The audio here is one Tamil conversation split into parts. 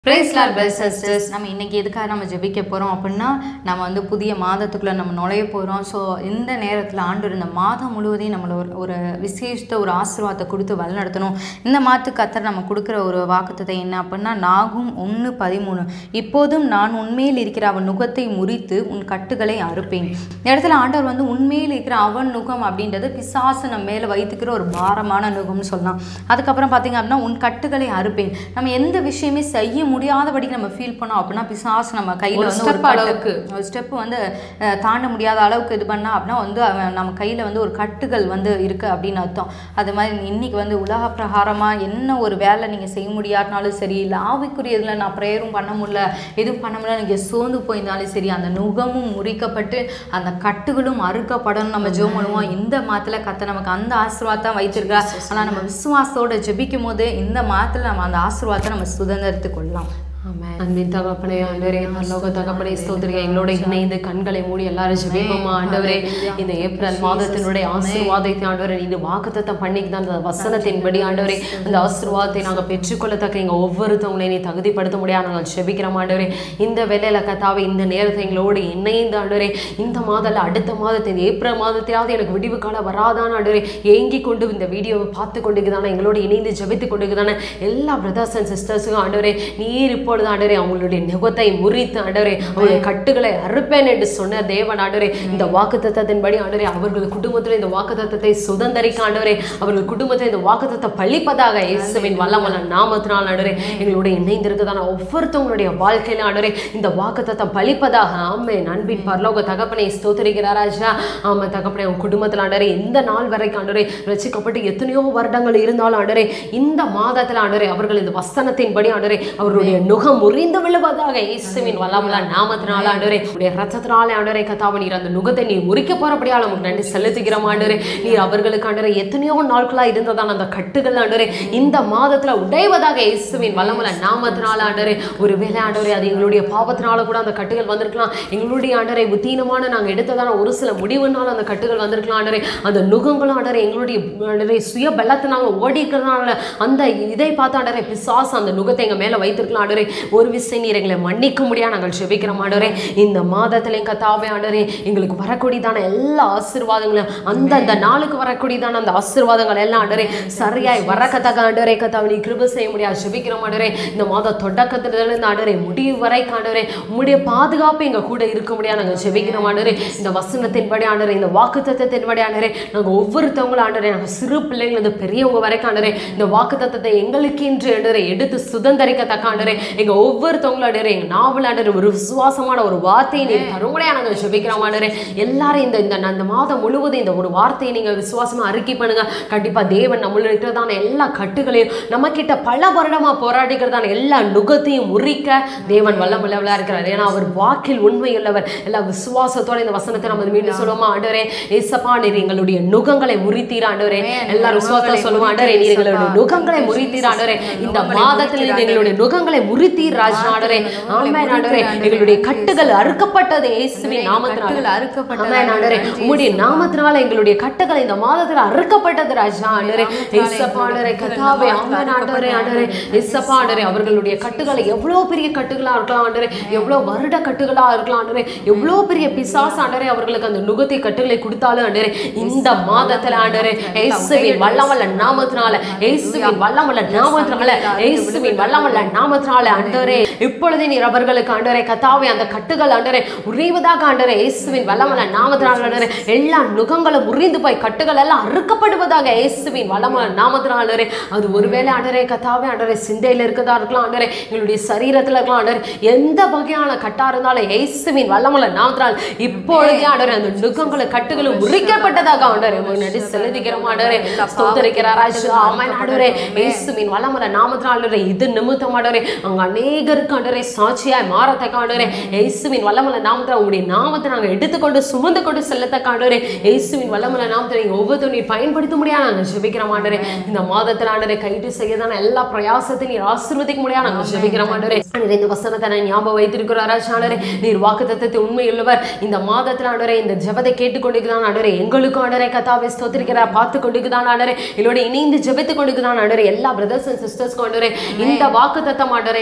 பிரைஸ் லார்ட் பெல் சிஸ்டர்ஸ் நம்ம இன்னைக்கு எதுக்காக நம்ம ஜெபிக்க போகிறோம் அப்படின்னா நம்ம வந்து புதிய மாதத்துக்குள்ளே நம்ம நுழைய போகிறோம் ஸோ இந்த நேரத்தில் ஆண்டவர் இந்த மாதம் முழுவதையும் நம்மளை ஒரு ஒரு விசேஷத்தை ஒரு ஆசீர்வாதத்தை கொடுத்து வழிநடத்தணும் இந்த மாதத்துக்கு கத்தர் நம்ம கொடுக்குற ஒரு வாக்குத்தத்தை என்ன அப்படின்னா நாகும் ஒன்று பதிமூணு இப்போதும் நான் உண்மையில் இருக்கிற அவன் நுகத்தை முறித்து உன் கட்டுகளை அறுப்பேன் இந்த இடத்துல ஆண்டவர் வந்து உண்மையில் இருக்கிற அவன் நுகம் அப்படின்றது பிசாசு நம்ம மேலே வைத்துக்கிற ஒரு பாரமான நுகம்னு சொல்லலாம் அதுக்கப்புறம் பார்த்தீங்க அப்படின்னா உன் கட்டுகளை அறுப்பேன் நம்ம எந்த விஷயமே செய்ய முடியாதபடிக்கு நம்ம ஃபீல் பண்ணோம் அப்படின்னா பிசாசு நம்ம கையில் ஒரு வந்து ஒரு step கட்டு- அளவுக்கு. ஒரு ஸ்டெப் வந்து அஹ், தாண்ட முடியாத அளவுக்கு இது பண்ணா அப்படின்னா வந்து அவன் நம்ம கையில் வந்து ஒரு கட்டுகள் வந்து இருக்கு அப்படின்னு அர்த்தம் அது மாதிரி இன்னைக்கு வந்து உலக பிரகாரமாக என்ன ஒரு வேலை நீங்கள் செய்ய முடியாட்டினாலும் சரி இல்லை ஆவிக்குரியதில் நான் ப்ரேயரும் பண்ண முடியல எதுவும் பண்ண முடியல நீங்கள் சோர்ந்து போயிருந்தாலும் சரி அந்த நுகமும் முறிக்கப்பட்டு அந்த கட்டுகளும் அறுக்கப்படணும் நம்ம ஜெபம் பண்ணுவோம் இந்த மாதத்தில் கத்த நமக்கு அந்த ஆசீர்வாதம் வைத்திருக்கா ஆனால் நம்ம விசுவாசத்தோட ஜெபிக்கும் போது இந்த மாதத்தில் நம்ம அந்த ஆசீர்வாதத்தை நம்ம சுதந்திரத்துக் கொள்ளலாம் ஆமென். அன்பின் தகப்பனே ஆண்டவரே பரலோக தகப்பனே ஸ்தோத்திரியா எங்களோட இணைந்து கண்களை மூடி எல்லாரும் ஜெபிப்போமா ஆண்டவரே இந்த ஏப்ரல் மாதத்தினுடைய ஆசீர்வாதத்தை ஆண்டவரே இது வாக்குத்தத்தம் பண்ணிக்கு அந்த வசனத்தின்படி ஆண்டவரே அந்த ஆசீர்வாதத்தை நாங்கள் பெற்றுக்கொள்ளத்தக்க எங்க ஒவ்வொருத்தவங்களையும் நீ தகுதிப்படுத்த முடியாது நாங்கள் ஜெபிக்கிறோம் ஆண்டவரே இந்த வேலையில கத்தாவை இந்த நேரத்தை எங்களோடு இணைந்து ஆண்டவரே இந்த மாதத்துல அடுத்த மாதத்தை இந்த ஏப்ரல் மாதத்திலாவது எனக்கு விடிவு காலம் வராதான் ஆண்டவரே ஏங்கி கொண்டு இந்த வீடியோவை பார்த்து கொண்டுக்குதானே எங்களோட இணைந்து ஜெபித்து கொண்டுக்குதானே எல்லா பிரதர்ஸ் அண்ட் சிஸ்டர்ஸுக்கும் ஆண்டவரே நீர் இப்பொழுது ஆண்டவரே அவங்களுடைய நுகத்தை முறித்து ஆண்டவரே அவருடைய கட்டுகளை அறுப்பேன் என்று சொன்ன தேவன் ஆண்டவரே இந்த வாக்கு தத்தத்தின்படி ஆண்டவரே அவர்கள் குடும்பத்தில் இந்த வாக்கு தத்தத்தை சுதந்திரிக்க ஆண்டவரே அவர்கள் குடும்பத்தில் இந்த வாக்கு தத்தம் பழிப்பதாக இயேசுவின் வல்லமல்ல நாமத்தினால் ஆண்டவரே எங்களோட இணைந்திருக்கதான ஒவ்வொருத்தவங்களுடைய வாழ்க்கையில ஆண்டவரே இந்த வாக்கு தத்தம் பழிப்பதாக ஆமே அன்பின் பரலோக தகப்பனை ஸ்தோத்திரிக்கிறார் ராஜா ஆமா தகப்பனை உன் குடும்பத்தில் ஆண்டவரே இந்த நாள் வரைக்கும் ஆண்டவரே ரசிக்கப்பட்டு எத்தனையோ வருடங்கள் இருந்தாலும் ஆண்டவரே இந்த மாதத்தில் ஆண்டவரே அவர்கள் இந்த வசனத்தின்படி ஆண்டவரே அவருடைய நுகம் முறிந்து விழுவதாக இயேசுவின் வல்லமல நாமத்தினால ஆண்டவரே உடைய ரத்தத்தினால ஆண்டவரே கத்தாவை நீர் அந்த நுகத்தை நீ முறிக்க போறபடியால் நமக்கு நன்றி செலுத்துகிறோம் ஆண்டவரே நீர் அவர்களுக்கு ஆண்டவரே எத்தனையோ நாட்களா இருந்ததான அந்த கட்டுகள் ஆண்டவரே இந்த மாதத்துல உடைவதாக இயேசுவின் வல்லமல நாமத்தினால ஆண்டவரே ஒருவேளை ஆண்டவரே அது எங்களுடைய பாவத்தினால கூட அந்த கட்டுகள் வந்திருக்கலாம் எங்களுடைய ஆண்டவரை புத்தீனமான நாங்க எடுத்ததான ஒரு சில முடிவுனால அந்த கட்டுகள் வந்திருக்கலாம் ஆண்டவரே அந்த நுகங்களும் ஆண்டவரே எங்களுடைய ஆண்டவரே சுய பலத்தை நாங்க ஓடி இருக்கிறதுனால அந்த இதை பார்த்து ஆண்டவரே பிசாசு அந்த நுகத்தை எங்க மேல வைத்திருக்கலாம் ஆண்டவரே ஒரு விஷயம் நீர் எங்களை மன்னிக்க முடியாது நாங்கள் ஜெபிக்கிறோம் ஆண்டவரே இந்த மாதத்துல எங்க கத்தாவே ஆண்டவரே எங்களுக்கு வரக்கூடியதான எல்லா ஆசீர்வாதங்களும் அந்த அந்த நாளுக்கு வரக்கூடியதான அந்த ஆசீர்வாதங்கள் எல்லாம் ஆண்டவரே சரியாய் வரக்கத்தக்க ஆண்டவரே கத்தாவை நீ கிருப செய்ய முடியாது ஜெபிக்கிறோம் ஆண்டவரே இந்த மாத தொடக்கத்துல இருந்து ஆண்டவரே முடிவு வரை ஆண்டவரே உம்முடைய பாதுகாப்பு எங்க கூட இருக்க முடியாது நாங்கள் ஜெபிக்கிறோம் ஆண்டவரே இந்த வசனத்தின்படி ஆண்டவரே இந்த வாக்குத்தத்தத்தின்படி ஆண்டவரே நாங்க ஒவ்வொருத்தவங்களும் ஆண்டவரே நாங்க சிறு பிள்ளைங்க இருந்து பெரியவங்க வரைக்கும் ஆண்டவரே இந்த வாக்குத்தத்தத்தை எங்களுக்கு என்று ஆண்டவரே எடுத்து சுதந்திரிக்கத்தக்க ஆண்டவரே எங்க ஒவ்வொருத்தவங்களும் ஆண்டவரே எங்க நாவல் ஆண்டவரே ஒரு விசுவாசமான ஒரு வார்த்தையை நீ தருமுறையா நாங்க ஜெபிக்கிறோம் ஆண்டவரே எல்லாரும் இந்த இந்த இந்த மாதம் முழுவதும் இந்த ஒரு வார்த்தையை நீங்க விசுவாசமா அறிக்கை பண்ணுங்க கண்டிப்பா தேவன் நம்மள இருக்கிறதான எல்லா கட்டுகளையும் நம்ம கிட்ட பல வருடமா போராடிக்கிறதான எல்லா நுகத்தையும் முறிக்க தேவன் வல்லமுள்ளவளா இருக்கிறார் ஏன்னா அவர் வாக்கில் உண்மை உள்ளவர் எல்லா விசுவாசத்தோட இந்த வசனத்தை நம்ம மீண்டும் சொல்லுவோமா ஆண்டவரே ஏசப்பா நீர் எங்களுடைய நுகங்களை முறித்தீர் ஆண்டவரே எல்லாரும் விசுவாசத்தை சொல்லுவோம் ஆண்டவரே நீர் எங்களுடைய நுகங்களை முறித்தீர் ஆண்டவரே இந்த மாதத்தில் நீர் எங்களுடைய நுகங்களை முறித்தீர் ராஜ் ஆண்டவரே ஆமென் ஆண்டவரே எங்களுடைய கட்டுகள் அறுக்கப்பட்டது இயேசுவின் நாமத்தினால கட்டுகள் அறுக்கப்பட்டது ஆமென் ஆண்டவரே உம்முடைய நாமத்தினால எங்களுடைய கட்டுகள் இந்த மாதத்துல அறுக்கப்பட்டது ராஜா ஆண்டவரே ஏசப்பா ஆண்டவரே கதாவே ஆமென் ஆண்டவரே ஆண்டவரே ஏசப்பா ஆண்டவரே அவர்களுடைய கட்டுகளை எவ்வளவு பெரிய கட்டுகளா இருக்கலாம் ஆண்டவரே எவ்வளவு வருட கட்டுகளா இருக்கலாம் ஆண்டவரே எவ்வளவு பெரிய பிசாசு ஆண்டவரே அவர்களுக்கு அந்த நுகத்தை கட்டுகளை கொடுத்தாலும் ஆண்டவரே இந்த மாதத்துல ஆண்டவரே இயேசுவின் வல்லமல்ல நாமத்தினால இயேசுவின் வல்லமல்ல நாமத்தினால இயேசுவின் வல்லமல்ல நாமத்தினால ஆண்டவரே இப்பொழுதே நீர் அவர்களுக்கு ஆண்டவரே கத்தாவே அந்த கட்டுகள் ஆண்டவரே உறைவதாக ஆண்டவரே இயேசுவின் வல்லமல்ல நாமத்தினால ஆண்டவரே எல்லா நுகங்களும் உறிந்து போய் கட்டுகள் எல்லாம் அறுக்கப்படுவதாக இயேசுவின் வல்லமல்ல நாமத்தினால ஆண்டவரே அது ஒருவேளை ஆண்டவரே கத்தாவே ஆண்டவரே சிந்தையில இருக்கதா இருக்கலாம் ஆண்டவரே எங்களுடைய சரீரத்துல இருக்கலாம் ஆண்டவரே எந்த வகையான கட்டா இருந்தாலும் இயேசுவின் வல்லமல்ல நாமத்தினால் இப்பொழுதே ஆண்டவரே அந்த நுகங்களை கட்டுகளும் உரிக்கப்பட்டதாக ஆண்டவரே உமக்கு நன்றி செலுத்திக்கிறோம் ஆண்டவரே ஸ்தோத்தரிக்கிறார் ராஜா ஆமென் ஆண்டவரே இயேசுவின் வல்லமல்ல நாமத்தினால் ஆண்டவரே இது நிமித்தம் ஆண்டவரே அங்க அநேகருக்கு ஆண்டவரே சாட்சியாய் மாறத்தக்க ஆண்டவரே இயேசுவின் வல்லமல்ல நாமத்தில் உங்களுடைய நாமத்தை நாங்கள் எடுத்துக்கொண்டு சுமந்து கொண்டு செல்லத்தக்க ஆண்டவரே இயேசுவின் வல்லமல்ல நாமத்தை நீங்க ஒவ்வொருத்தரும் நீர் பயன்படுத்த முடியாது நாங்கள் ஜெபிக்கிறோம் ஆண்டவரே இந்த மாதத்தில் ஆண்டவரே கைட்டு செய்யதான எல்லா பிரயாசத்தையும் நீர் ஆசீர்வதிக்க முடியாது நாங்கள் ஜெபிக்கிறோம் ஆண்டவரே ஆண்டவரே, இந்த வசனத்தை நான் ஞாபகம் வைத்திருக்கிறாரா ஆண்டவரே நீர் வாக்கு தத்தத்தை உண்மையுள்ளவர் இந்த மாதத்தில் ஆண்டவரே இந்த ஜெபத்தை கேட்டுக்கொண்டிருக்கிறான் ஆண்டவரே எங்களுக்கும் ஆண்டவரே கதாவை ஸ்தோத்திரிக்கிறார் பார்த்து கொண்டிருக்கிறான் ஆண்டவரே என்னோட இணைந்து ஜெபித்து கொண்டிருக்கிறான் ஆண்டவரே எல்லா பிரதர்ஸ் அண்ட் சிஸ்டர்ஸ்க்கும் ஆண்டவரே இந்த வாக்கு தத்தம் ஆண்டவரே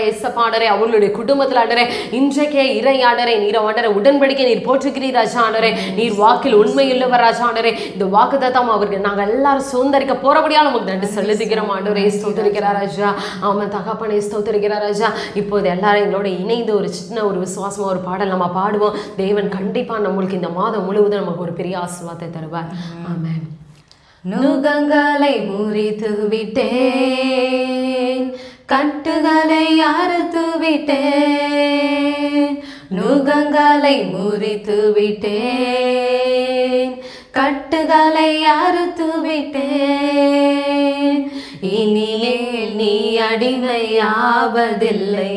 எஸ்அப்பா ஆண்டரே அவர்களுடைய குடும்பத்தில் ஆண்டரே இன்றைக்கே இறை ஆண்டரே நீர் ஆண்டரே உடன்படிக்கை நீர் போற்றுகிறீர் ராஜா ஆண்டரே நீர் வாக்கில் உண்மையுள்ளவர் ராஜா ஆண்டரே இந்த வாக்கு தத்தம் அவருக்கு நாங்கள் எல்லாரும் சுதந்திரிக்க போறபடியால் நமக்கு நன்றி செலுத்துகிறோம் ஆண்டவரே ஸ்தோத்தரிக்கிறார் ராஜா ஆமாம் தகப்பனே ஸ்தோத்தரிக்கிறார் ராஜா இப்போது எல்லாரும் எங்களோட இணைந்து ஒரு சின்ன ஒரு விசுவாசமா ஒரு பாடல் நம்ம பாடுவோம் தேவன் கண்டிப்பா நம்மளுக்கு இந்த மாதம் முழுவதும் நமக்கு ஒரு பெரிய ஆசீர்வாதத்தை தருவார் ஆமென் நுகங்களை முறித்து விட்டேன் கட்டுகளை அறுத்து விட்டேன் நுகங்களை முறித்து விட்டேன் கட்டுகளை அறுத்து விட்டேன் இனிமேல் நீ அடிமையாவதில்லை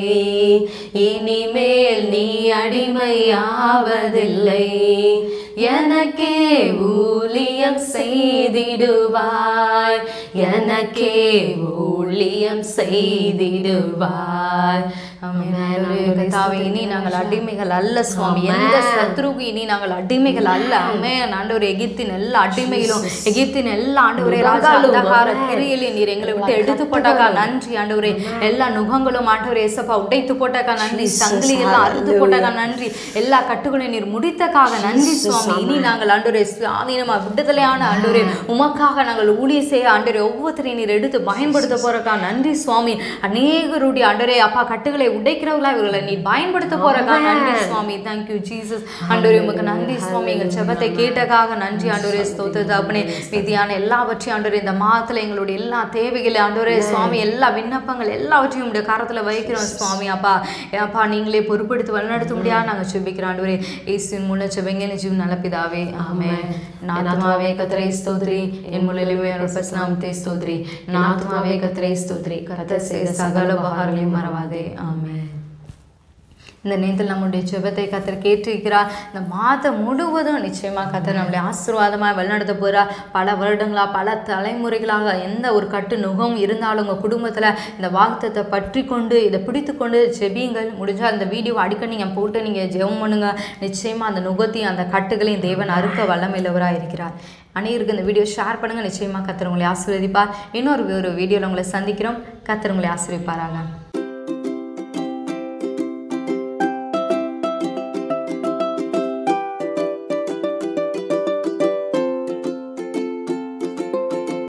இனிமேல் நீ அடிமையாவதில்லை எனக்கே ஊழியம் செய்திடுவாய் எனக்கே ஊழியம் செய்திடுவாய் கர்த்தாவே, இனி நாங்கள் அடிமைகள் அல்ல சுவாமி எந்த சத்ருக்கு இனி நாங்கள் அடிமைகள் அல்ல அம்மே ஆண்டவர் எகிப்தின் எல்லா அடிமைகளும் எகிப்தின் எல்லா ஆண்டவரே ராஜா அந்தகார கிரியிலே நீர் எங்களை விட்டு எடுத்து போட்டாக்கா நன்றி ஆண்டவரே எல்லா நுகங்களும் ஆண்டவரே ஏசப்பா உடைத்து போட்டாக்கா நன்றி சங்கிலி எல்லாம் அறுத்து போட்டாக்கா நன்றி எல்லா கட்டுகளையும் நீர் முடித்தக்காக நன்றி சுவாமி இனி நாங்கள் ஆண்டவரே சுவாதீனமா விடுதலையான ஆண்டவரே உமக்காக நாங்கள் ஊழிய செய்ய ஆண்டவரே ஒவ்வொருத்தரையும் நீர் எடுத்து பயன்படுத்த போறக்கா நன்றி சுவாமி அநேகருடைய ஆண்டவரே அப்பா கட்டுகளை உடைக்கிறவங்களா இவர்களை நீ பயன்படுத்த போறக்கா நன்றி சுவாமி தேங்க்யூ ஜீசஸ் ஆண்டவரே உமக்கு நன்றி சுவாமி எங்கள் ஜெபத்தை கேட்டக்காக நன்றி ஆண்டவரே ஸ்தோத்திர தகப்பனே மீதியான எல்லாவற்றையும் ஆண்டவரே இந்த மாதத்துல எங்களுடைய எல்லா தேவைகளை ஆண்டவரே சுவாமி எல்லா விண்ணப்பங்கள் எல்லாவற்றையும் உடைய கரத்துல வைக்கிறோம் சுவாமி அப்பா அப்பா நீங்களே பொறுப்பெடுத்து வழிநடத்த முடியாது நாங்க செபிக்கிறோம் ஆண்டவரே இயேசுவின் மூலம் செபிங்க ஜீவ் நல்ல பிதாவே ஆமென் நாத்மாவே கத்தரை ஸ்தோத்ரி என் முள்ளிலுமே நாமத்தை ஸ்தோத்ரி நாத்மாவே கத்தரை ஸ்தோத்ரி கத்த செய்த சகல உபகாரங்களையும் மறவாதே ஆமென் இந்த நேரத்தில் நம்முடைய ஜெபத்தை கத்தர் கேட்டிருக்கிறார் இந்த மாதம் முழுவதும் நிச்சயமாக கத்தர் நம்மளை ஆசீர்வாதமாக வழிநடத்த போகிறார் பல வருடங்களா பல தலைமுறைகளாக எந்த ஒரு கட்டு நுகம் இருந்தாலும் உங்கள் குடும்பத்தில் இந்த வாக்குத்தத்தை பற்றி கொண்டு இதை பிடித்து கொண்டு ஜெபியுங்கள் முடிஞ்சால் அந்த வீடியோ அடிக்க நீங்கள் போட்டு நீங்கள் ஜெபம் பண்ணுங்க நிச்சயமாக அந்த நுகத்தையும் அந்த கட்டுகளையும் தேவன் அறுக்க வல்லமையுள்ளவராக இருக்கிறார் அனைவருக்கு இந்த வீடியோ ஷேர் பண்ணுங்கள் நிச்சயமாக கத்தர் உங்களை ஆசீர்வதிப்பார் இன்னொரு ஒரு வீடியோவில் உங்களை சந்திக்கிறோம் கத்தர் உங்களை ஆசீர்வதிப்பாராங்க